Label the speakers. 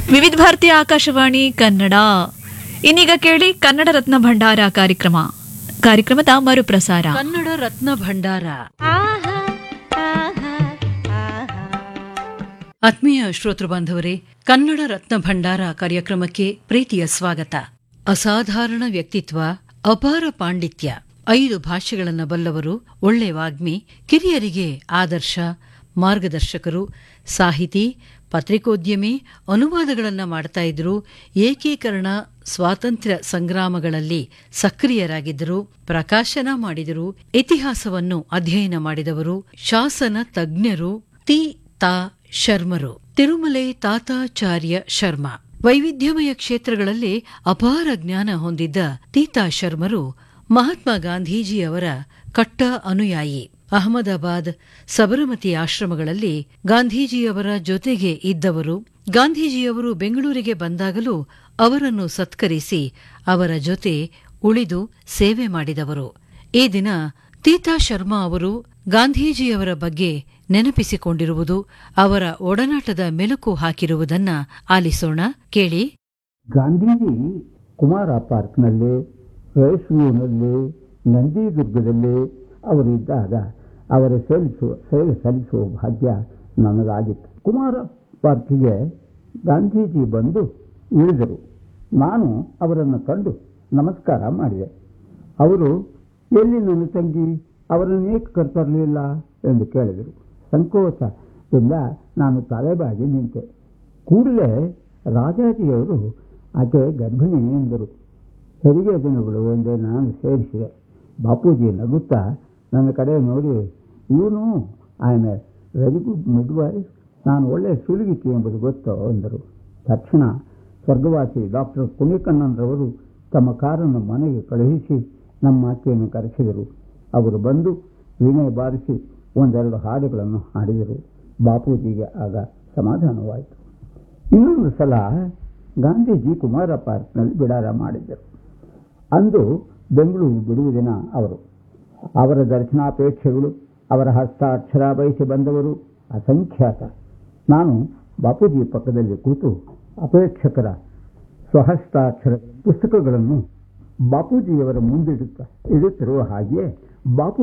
Speaker 1: ವಿವಿಧ ಭಾರತಿ ಆಕಾಶವಾಣಿ ಕನ್ನಡ ಇನ್ನೀಗ ಕೇಳಿ ಕನ್ನಡ ರತ್ನ ಭಂಡಾರ ಕಾರ್ಯಕ್ರಮ ಕಾರ್ಯಕ್ರಮದ ಮರುಪ್ರಸಾರ
Speaker 2: ಕನ್ನಡ ರತ್ನ ಭಂಡಾರ ಆತ್ಮೀಯ ಶ್ರೋತೃ ಬಾಂಧವರೇ ಕನ್ನಡ ರತ್ನ ಭಂಡಾರ ಕಾರ್ಯಕ್ರಮಕ್ಕೆ ಪ್ರೀತಿಯ ಸ್ವಾಗತ ಅಸಾಧಾರಣ ವ್ಯಕ್ತಿತ್ವ ಅಪಾರ ಪಾಂಡಿತ್ಯ ಐದು ಭಾಷೆಗಳನ್ನ ಬಲ್ಲವರು ಒಳ್ಳೆ ವಾಗ್ಮಿ ಕಿರಿಯರಿಗೆ ಆದರ್ಶ ಮಾರ್ಗದರ್ಶಕರು ಸಾಹಿತಿ ಪತ್ರಿಕೋದ್ಯಮಿ ಅನುವಾದಗಳನ್ನ ಮಾಡ್ತಾ ಇದ್ರು ಏಕೀಕರಣ ಸ್ವಾತಂತ್ರ್ಯ ಸಂಗ್ರಾಮಗಳಲ್ಲಿ ಸಕ್ರಿಯರಾಗಿದ್ದರು ಪ್ರಕಾಶನ ಮಾಡಿದರು ಇತಿಹಾಸವನ್ನು ಅಧ್ಯಯನ ಮಾಡಿದವರು ಶಾಸನ ತಜ್ಞರು ತಿ ತಾ ಶರ್ಮರು ತಿರುಮಲೆ ತಾತಾಚಾರ್ಯ ಶರ್ಮ ವೈವಿಧ್ಯಮಯ ಕ್ಷೇತ್ರಗಳಲ್ಲಿ ಅಪಾರ ಜ್ಞಾನ ಹೊಂದಿದ್ದ ತೀತಾ ಶರ್ಮರು ಮಹಾತ್ಮ ಗಾಂಧೀಜಿಯವರ ಕಟ್ಟ ಅನುಯಾಯಿ ಅಹಮದಾಬಾದ್ ಸಬರಮತಿ ಆಶ್ರಮಗಳಲ್ಲಿ ಗಾಂಧೀಜಿಯವರ ಜೊತೆಗೆ ಇದ್ದವರು ಗಾಂಧೀಜಿಯವರು ಬೆಂಗಳೂರಿಗೆ ಬಂದಾಗಲೂ ಅವರನ್ನು ಸತ್ಕರಿಸಿ ಅವರ ಜೊತೆ ಉಳಿದು ಸೇವೆ ಮಾಡಿದವರು ಈ ದಿನ ತೀತಾ ಶರ್ಮಾ ಅವರು ಗಾಂಧೀಜಿಯವರ ಬಗ್ಗೆ ನೆನಪಿಸಿಕೊಂಡಿರುವುದು ಅವರ ಒಡನಾಟದ ಮೆಲುಕು ಹಾಕಿರುವುದನ್ನ ಆಲಿಸೋಣ ಕೇಳಿ
Speaker 3: ಗಾಂಧೀಜಿ ಕುಮಾರ ಪಾರ್ಕ್ನಲ್ಲಿ ರೇಷ್ಮೂನಲ್ಲಿ ನಂದಿದುರ್ಗದಲ್ಲಿ ಅವರಿದ್ದಾಗ ಅವರ ಸಲ್ಲಿಸುವ ಸೇವೆ ಸಲ್ಲಿಸುವ ಭಾಗ್ಯ ನನಗಾಗಿತ್ತು ಕುಮಾರ ಪಾರ್ಕಿಗೆ ಗಾಂಧೀಜಿ ಬಂದು ಇಳಿದರು ನಾನು ಅವರನ್ನು ಕಂಡು ನಮಸ್ಕಾರ ಮಾಡಿದೆ ಅವರು ಎಲ್ಲಿ ನನ್ನ ತಂಗಿ ಅವರನ್ನು ಏಕೆ ಕರ್ತರಲಿಲ್ಲ ಎಂದು ಕೇಳಿದರು ಸಂಕೋಚದಿಂದ ನಾನು ತಲೆಬಾಗಿ ನಿಂತೆ ಕೂಡಲೇ ರಾಜಾಜಿಯವರು ಆಕೆ ಗರ್ಭಿಣಿ ಎಂದರು ಹೆರಿಗೆ ದಿನಗಳು ಒಂದೇ ನಾನು ಸೇರಿಸಿದೆ ಬಾಪೂಜಿ ನಗುತ್ತಾ ನನ್ನ ಕಡೆ ನೋಡಿ ಇವನು ಆಮೇಲೆ ವೆರಿ ಗುಡ್ ಮಿಡ್ ವೈಫ್ ನಾನು ಒಳ್ಳೆ ಸುಲಿಗಿತಿ ಎಂಬುದು ಗೊತ್ತೋ ಎಂದರು ತಕ್ಷಣ ಸ್ವರ್ಗವಾಸಿ ಡಾಕ್ಟರ್ ಕುಣಿಕಣ್ಣನ್ರವರು ತಮ್ಮ ಕಾರನ್ನು ಮನೆಗೆ ಕಳುಹಿಸಿ ನಮ್ಮ ಆಕೆಯನ್ನು ಕರೆಸಿದರು ಅವರು ಬಂದು ವೀಣೆ ಬಾರಿಸಿ ಒಂದೆರಡು ಹಾಡುಗಳನ್ನು ಹಾಡಿದರು ಬಾಪೂಜಿಗೆ ಆಗ ಸಮಾಧಾನವಾಯಿತು ಇನ್ನೊಂದು ಸಲ ಗಾಂಧೀಜಿ ಕುಮಾರ ಪಾರ್ಕ್ನಲ್ಲಿ ಬಿಡಾರ ಮಾಡಿದ್ದರು ಅಂದು ಬೆಂಗಳೂರು ಬಿಡುವ ದಿನ ಅವರು ಅವರ ದರ್ಶನಾಪೇಕ್ಷೆಗಳು ಅವರ ಹಸ್ತಾಕ್ಷರ ಬಯಸಿ ಬಂದವರು ಅಸಂಖ್ಯಾತ ನಾನು ಬಾಪೂಜಿ ಪಕ್ಕದಲ್ಲಿ ಕೂತು ಅಪೇಕ್ಷಕರ ಸ್ವಹಸ್ತಾಕ್ಷರ ಪುಸ್ತಕಗಳನ್ನು ಬಾಪೂಜಿಯವರ ಮುಂದಿಡುತ್ತಾ ಇಡುತ್ತಿರುವ ಹಾಗೆಯೇ ಬಾಪು